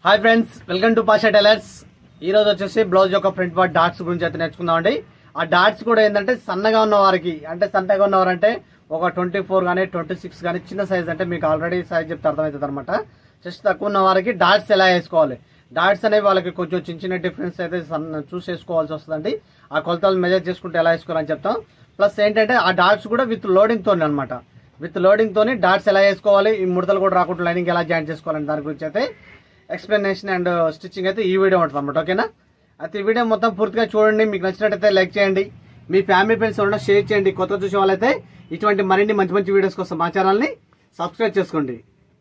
Hi friends welcome to Pasha tailors ఈ రోజు వచ్చేసి బ్లౌజ్ యొక్క ఫ్రంట్ పార్ట్ డాట్స్ గురించి అయితే నేర్చుకుందామండి ఆ డాట్స్ కూడా ఏంటంటే సన్నగా ఉన్న వారికి అంటే సన్నగా ఉన్నవారంటే ఒక ట్వంటీ ఫోర్ కానీ ట్వంటీ సిక్స్ కానీ చిన్న సైజ్ అంటే మీకు ఆల్రెడీ సైజ్ చెప్తే అర్థమవుతుంది అనమాట జస్ట్ తక్కువ ఉన్న వారికి డాట్స్ ఎలా వేసుకోవాలి డాట్స్ అనేవి వాళ్ళకి కొంచెం చిన్న చిన్న డిఫరెన్స్ అయితే సన్న చూసి వేసుకోవాల్సి వస్తుందండి ఆ కొలతలు మెజర్ చేసుకుంటే ఎలా వేసుకోవాలని చెప్తాం ప్లస్ ఏంటంటే ఆ డాట్స్ కూడా విత్ లోడింగ్ తోనే అనమాట విత్ లోడింగ్ తోని డాట్స్ ఎలా వేసుకోవాలి ఈ ముడతలు కూడా రాకుండా లైనింగ్ ఎలా జాయిన్ చేసుకోవాలని దాని గురించి అయితే ఎక్స్ప్లెనేషన్ అండ్ స్టిచ్చింగ్ అయితే ఈ వీడియో ఉంటుంది అనమాట ఓకేనా అయితే ఈ వీడియో మొత్తం పూర్తిగా చూడండి మీకు నచ్చినట్టయితే లైక్ చేయండి మీ ఫ్యామిలీ ఫ్రెండ్స్ ఎవరైనా షేర్ చేయండి కొత్త చూసే వాళ్ళైతే ఇటువంటి మరిన్ని మంచి మంచి వీడియోస్ కోసం మా ఛానల్ని సబ్స్క్రైబ్ చేసుకోండి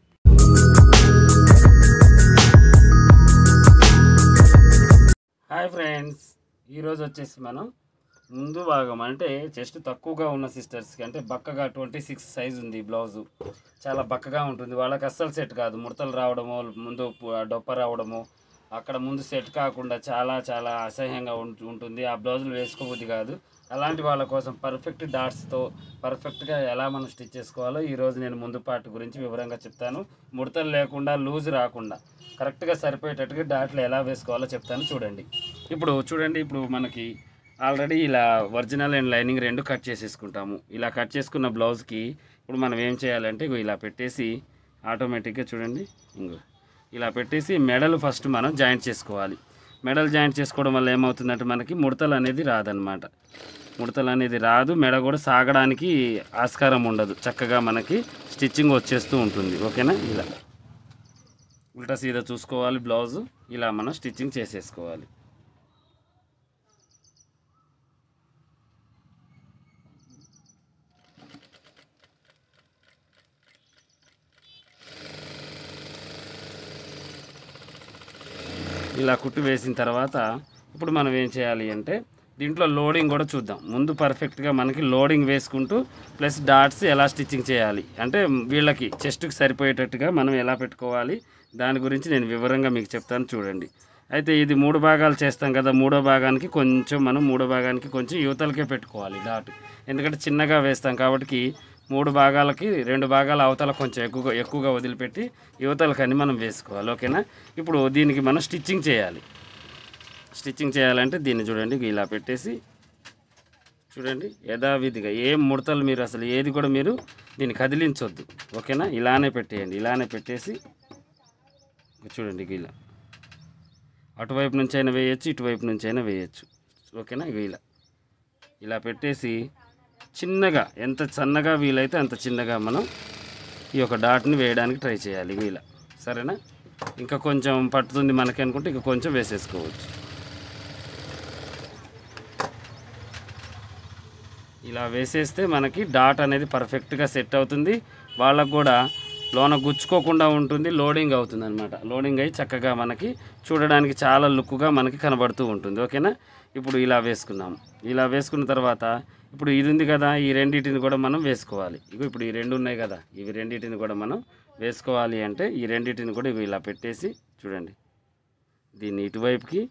హాయ్ ఫ్రెండ్స్ ఈరోజు వచ్చేసి మనం ముందు భాగం అంటే చెస్ట్ తక్కువగా ఉన్న సిస్టర్స్కి అంటే బక్కగా ట్వంటీ సిక్స్ సైజ్ ఉంది బ్లౌజు చాలా బక్కగా ఉంటుంది వాళ్ళకి అస్సలు సెట్ కాదు ముడతలు రావడము ముందు పు- డొప్ప రావడము అక్కడ ముందు సెట్ కాకుండా చాలా చాలా అసహ్యంగా ఉంటు- ఉంటుంది ఆ బ్లౌజులు వేసుకోబుద్ది కాదు అలాంటి వాళ్ళ కోసం పర్ఫెక్ట్ డాట్స్తో పర్ఫెక్ట్గా ఎలా మనం స్టిచ్ చేసుకోవాలో ఈరోజు నేను ముందు పార్ట్ గురించి వివరంగా చెప్తాను ముడతలు లేకుండా లూజ్ రాకుండా కరెక్ట్గా సరిపోయేటట్టుగా డాట్లు ఎలా వేసుకోవాలో చెప్తాను చూడండి ఇప్పుడు చూడండి ఇప్పుడు మనకి ఆల్రెడీ ఇలా ఒరిజినల్ అండ్ లైనింగ్ రెండు కట్ చేసేసుకుంటాము ఇలా కట్ చేసుకున్న బ్లౌజ్కి ఇప్పుడు మనం ఏం చేయాలంటే ఇగో ఇలా పెట్టేసి ఆటోమేటిక్గా చూడండి ఇంకో ఇలా పెట్టేసి మెడలు ఫస్ట్ మనం జాయింట్ చేసుకోవాలి మెడలు జాయింట్ చేసుకోవడం వల్ల ఏమవుతుందంటే మనకి ముడతలు అనేది రాదనమాట ముడతలు అనేది రాదు మెడ కూడా సాగడానికి ఆస్కారం ఉండదు చక్కగా మనకి స్టిచ్చింగ్ వచ్చేస్తూ ఉంటుంది ఓకేనా ఇలా ఉల్టా సీదా చూసుకోవాలి బ్లౌజ్ ఇలా మనం స్టిచ్చింగ్ చేసేసుకోవాలి ఇలా కుట్టు వేసిన తర్వాత ఇప్పుడు మనం ఏం చేయాలి అంటే దీంట్లో లోడింగ్ కూడా చూద్దాం ముందు పర్ఫెక్ట్గా మనకి లోడింగ్ వేసుకుంటూ ప్లస్ డాట్స్ ఎలా స్టిచ్చింగ్ చేయాలి అంటే వీళ్ళకి చెస్ట్కి సరిపోయేటట్టుగా మనం ఎలా పెట్టుకోవాలి దాని గురించి నేను వివరంగా మీకు చెప్తాను చూడండి అయితే ఇది మూడు భాగాలు చేస్తాం కదా మూడో భాగానికి కొంచెం మనం మూడో భాగానికి కొంచెం యువతలకే పెట్టుకోవాలి డాట్ ఎందుకంటే చిన్నగా వేస్తాం కాబట్టి మూడు భాగాలకి రెండు భాగాల అవతల కొంచెం ఎక్కువగా ఎక్కువగా వదిలిపెట్టి యువతలకని మనం వేసుకోవాలి ఓకేనా ఇప్పుడు దీనికి మనం స్టిచ్చింగ్ చేయాలి స్టిచ్చింగ్ చేయాలంటే దీన్ని చూడండి ఇలా పెట్టేసి చూడండి యథావిధిగా ఏం ముడతలు మీరు అసలు ఏది కూడా మీరు దీన్ని కదిలించొద్దు ఓకేనా ఇలానే పెట్టేయండి ఇలానే పెట్టేసి ఇక చూడండి ఇక ఇలా అటువైపు నుంచి అయినా వేయచ్చు ఇటువైపు నుంచి అయినా వేయచ్చు ఓకేనా ఇక ఇలా ఇలా పెట్టేసి చిన్నగా ఎంత సన్నగా వీలైతే అంత చిన్నగా మనం ఈ యొక్క డాట్ని వేయడానికి ట్రై చేయాలి ఇక ఇలా సరేనా ఇంకా కొంచెం పట్టుతుంది మనకి అనుకుంటే ఇంకా కొంచెం వేసేసుకోవచ్చు ఇలా వేసేస్తే మనకి డాట్ అనేది పర్ఫెక్ట్గా సెట్ అవుతుంది వాళ్ళకు కూడా లోన గుచ్చుకోకుండా ఉంటుంది లోడింగ్ అవుతుంది అనమాట లోడింగ్ అయ్యి చక్కగా మనకి చూడడానికి చాలా లుక్గా మనకి కనబడుతూ ఉంటుంది ఓకేనా ఇప్పుడు ఇలా వేసుకున్నాము ఇలా వేసుకున్న తర్వాత ఇప్పుడు ఇది ఉంది కదా ఈ రెండింటిని కూడా మనం వేసుకోవాలి ఇగో ఇప్పుడు ఈ రెండు ఉన్నాయి కదా ఇవి రెండింటిని కూడా మనం వేసుకోవాలి అంటే ఈ రెండింటిని కూడా ఇవి ఇలా పెట్టేసి చూడండి దీన్ని ఇటువైపుకి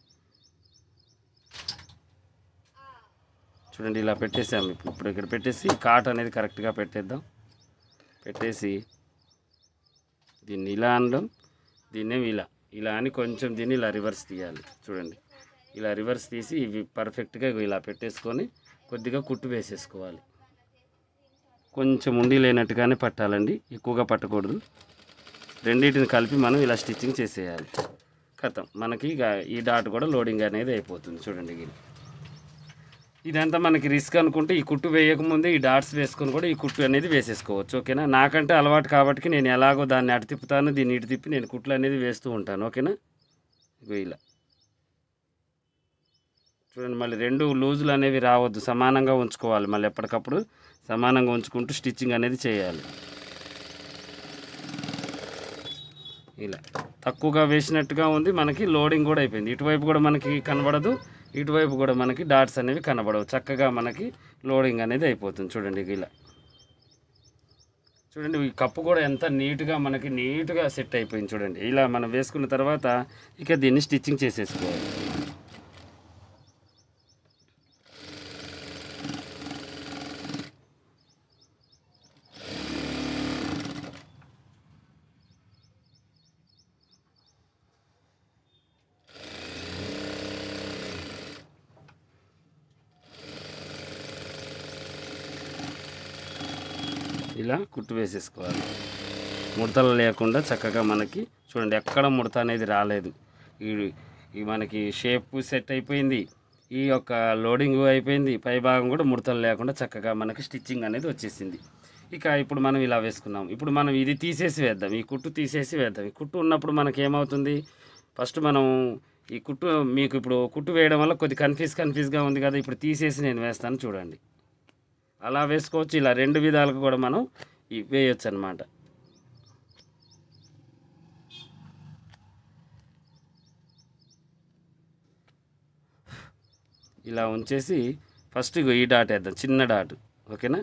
చూడండి ఇలా పెట్టేసాము ఇప్పుడు ఇప్పుడు ఇక్కడ పెట్టేసి కాట్ అనేది కరెక్ట్గా పెట్టేద్దాం పెట్టేసి దీన్ని ఇలా అనడం దీన్నే ఇలా ఇలా అని కొంచెం దీన్ని ఇలా రివర్స్ తీయాలి చూడండి ఇలా రివర్స్ తీసి ఇవి పర్ఫెక్ట్గా ఇలా పెట్టేసుకొని కొద్దిగా కుట్టు వేసేసుకోవాలి కొంచెం ఉండి లేనట్టుగానే పట్టాలండి ఎక్కువగా పట్టకూడదు రెండింటిని కలిపి మనం ఇలా స్టిచ్చింగ్ చేసేయాలి కథం మనకి ఇక ఈ డాట్ కూడా లోడింగ్ అనేది అయిపోతుంది చూడండి ఇది ఇదంతా మనకి రిస్క్ అనుకుంటే ఈ కుట్టు వేయకముందే ఈ డాట్స్ వేసుకొని కూడా ఈ కుట్టు అనేది వేసేసుకోవచ్చు ఓకేనా నాకంటే అలవాటు కాబట్టి నేను ఎలాగో దాన్ని అటు తిప్పుతాను దీన్ని ఇటు తిప్పి నేను కుట్లు అనేది వేస్తూ ఉంటాను ఓకేనా ఇగో ఇలా చూడండి మళ్ళీ రెండు లూజులు అనేవి రావద్దు సమానంగా ఉంచుకోవాలి మళ్ళీ ఎప్పటికప్పుడు సమానంగా ఉంచుకుంటూ స్టిచ్చింగ్ అనేది చేయాలి ఇలా తక్కువగా వేసినట్టుగా ఉంది మనకి లోడింగ్ కూడా అయిపోయింది ఇటువైపు కూడా మనకి కనబడదు ఇటువైపు కూడా మనకి డాట్స్ అనేవి కనబడవు చక్కగా మనకి లోడింగ్ అనేది అయిపోతుంది చూడండి ఇక ఇలా చూడండి ఈ కప్పు కూడా ఎంత నీట్గా మనకి నీట్గా సెట్ అయిపోయింది చూడండి ఇలా మనం వేసుకున్న తర్వాత ఇక దీన్ని స్టిచ్చింగ్ చేసేసుకోవాలి ఇలా కుట్టు వేసేసుకోవాలి ముడతలు లేకుండా చక్కగా మనకి చూడండి ఎక్కడ ముడత అనేది రాలేదు ఈ ఈ మనకి షేప్ సెట్ అయిపోయింది ఈ యొక్క లోడింగ్ అయిపోయింది పై భాగం కూడా ముడతలు లేకుండా చక్కగా మనకి స్టిచ్చింగ్ అనేది వచ్చేసింది ఇక ఇప్పుడు మనం ఇలా వేసుకున్నాం ఇప్పుడు మనం ఇది తీసేసి వేద్దాం ఈ కుట్టు తీసేసి వేద్దాం ఈ కుట్టు ఉన్నప్పుడు మనకి ఏమవుతుంది ఫస్ట్ మనం ఈ కుట్టు మీకు ఇప్పుడు కుట్టు వేయడం వల్ల కొద్ది కన్ఫ్యూజ్ కన్ఫ్యూజ్గా ఉంది కదా ఇప్పుడు తీసేసి నేను వేస్తాను చూడండి అలా వేసుకోవచ్చు ఇలా రెండు విధాలుగా కూడా మనం ఈ వేయొచ్చు అనమాట ఇలా ఉంచేసి ఫస్ట్ ఇగో ఈ డాట్ వేద్దాం చిన్న డాట్ ఓకేనా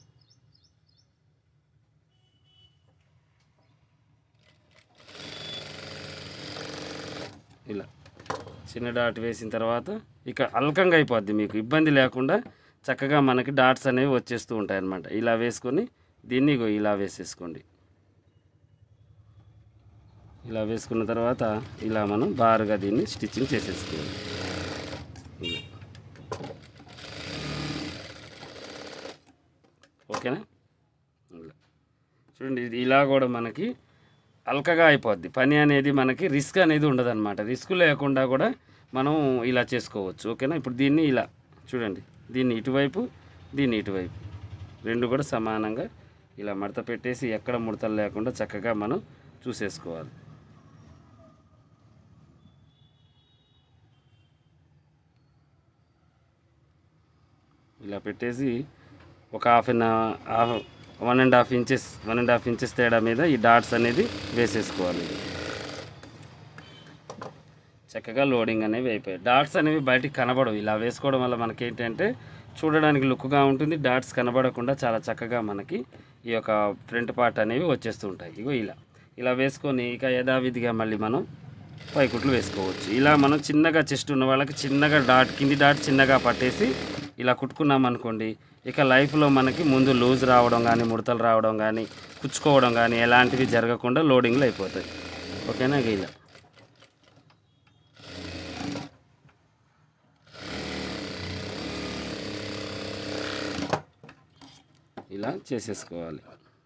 ఇలా చిన్న డాట్ వేసిన తర్వాత ఇక అల్కంగా అయిపోద్ది మీకు ఇబ్బంది లేకుండా చక్కగా మనకి డాట్స్ అనేవి వచ్చేస్తూ ఉంటాయి అన్నమాట ఇలా వేసుకొని దీన్ని ఇగో ఇలా వేసేసుకోండి ఇలా వేసుకున్న తర్వాత ఇలా మనం బారుగా దీన్ని స్టిచ్చింగ్ చేసేసుకోవాలి ఇలా. ఓకేనా ఇలా చూడండి ఇది ఇలా కూడా మనకి అల్కగా అయిపోద్ది పని అనేది మనకి రిస్క్ అనేది ఉండదు అనమాట రిస్క్ లేకుండా కూడా మనం ఇలా చేసుకోవచ్చు ఓకేనా ఇప్పుడు దీన్ని ఇలా చూడండి దీన్ని ఇటువైపు దీన్ని ఇటువైపు రెండు కూడా సమానంగా ఇలా మడత పెట్టేసి ఎక్కడ ముడతలు లేకుండా చక్కగా మనం చూసేసుకోవాలి ఇలా పెట్టేసి ఒక half an half one and half inches one and half inches తేడా మీద ఈ డాట్స్ అనేది వేసేసుకోవాలి చక్కగా లోడింగ్ అనేవి అయిపోయాయి డాట్స్ అనేవి బయటికి కనబడవు ఇలా వేసుకోవడం వల్ల మనకి ఏంటంటే చూడడానికి లుక్గా ఉంటుంది డాట్స్ కనబడకుండా చాలా చక్కగా మనకి ఈ యొక్క ఫ్రంట్ పార్ట్ అనేవి వచ్చేస్తూ ఉంటాయి ఇగో ఇలా ఇలా వేసుకొని ఇక యథావిధిగా మళ్ళీ మనం పైకుట్లు వేసుకోవచ్చు ఇలా మనం చిన్నగా చెస్ట్ ఉన్న వాళ్ళకి చిన్నగా డాట్ కింది డాట్ చిన్నగా పట్టేసి ఇలా కుట్టుకున్నాం అనుకోండి ఇక లైఫ్లో మనకి ముందు లూజ్ రావడం కానీ ముడతలు రావడం కానీ కుచ్చుకోవడం కానీ ఎలాంటివి జరగకుండా లోడింగ్లు అయిపోతాయి ఓకేనా ఇక ఇలా ఇలా చేసేసుకోవాలి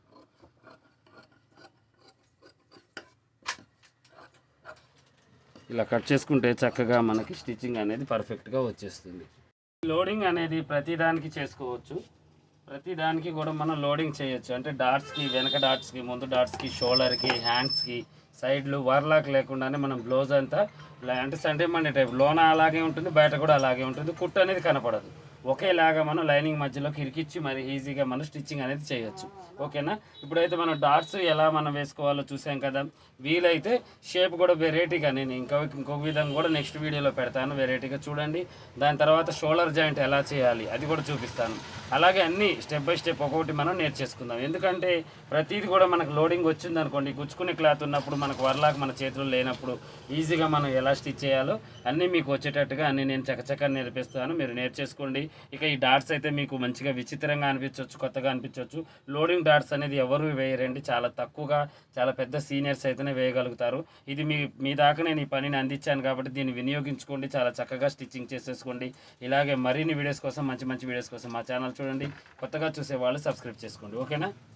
ఇలా కట్ చేసుకుంటే చక్కగా మనకి స్టిచ్చింగ్ అనేది పర్ఫెక్ట్గా వచ్చేస్తుంది లోడింగ్ అనేది ప్రతిదానికి చేసుకోవచ్చు ప్రతిదానికి కూడా మనం లోడింగ్ చేయొచ్చు అంటే డాట్స్కి వెనక డాట్స్కి ముందు డాట్స్కి షోల్డర్కి హ్యాండ్స్కి సైడ్లు వర్లాక్ లేకుండానే మనం బ్లౌజ్ అంతా ఇలా అంటే సంటేమండి టైప్ లోన అలాగే ఉంటుంది బయట కూడా అలాగే ఉంటుంది కుట్టు అనేది కనపడదు ఒకేలాగా మనం లైనింగ్ మధ్యలోకి ఇరికిచ్చి మరి ఈజీగా మనం స్టిచ్చింగ్ అనేది చేయొచ్చు ఓకేనా ఇప్పుడైతే మనం డాట్స్ ఎలా మనం వేసుకోవాలో చూసాం కదా వీలైతే షేప్ కూడా వెరైటీగా నేను ఇంకో ఇంకొక విధంగా కూడా నెక్స్ట్ వీడియోలో పెడతాను వెరైటీగా చూడండి దాని తర్వాత షోల్డర్ జాయింట్ ఎలా చేయాలి అది కూడా చూపిస్తాను అలాగే అన్ని స్టెప్ బై స్టెప్ ఒక్కొక్కటి మనం నేర్చేసుకుందాం ఎందుకంటే ప్రతిది కూడా మనకు లోడింగ్ వచ్చింది అనుకోండి గుచ్చుకునే క్లాత్ ఉన్నప్పుడు మనకు వర్లాక్ మన చేతిలో లేనప్పుడు ఈజీగా మనం ఎలా స్టిచ్ చేయాలో అన్నీ మీకు వచ్చేటట్టుగా అన్నీ నేను చకచకా నేర్పిస్తాను మీరు నేర్చేసుకోండి ఇక ఈ డాట్స్ అయితే మీకు మంచిగా విచిత్రంగా అనిపించవచ్చు కొత్తగా అనిపించవచ్చు లోడింగ్ డాట్స్ అనేది ఎవరు వేయరండి చాలా తక్కువగా చాలా పెద్ద సీనియర్స్ అయితేనే వేయగలుగుతారు ఇది మీ మీ దాకా నేను ఈ పనిని అందించాను కాబట్టి దీన్ని వినియోగించుకోండి చాలా చక్కగా స్టిచ్చింగ్ చేసేసుకోండి ఇలాగే మరిన్ని వీడియోస్ కోసం మంచి మంచి వీడియోస్ కోసం మా ఛానల్ చూడండి కొత్తగా చూసే వాళ్ళు సబ్స్క్రైబ్ చేసుకోండి ఓకేనా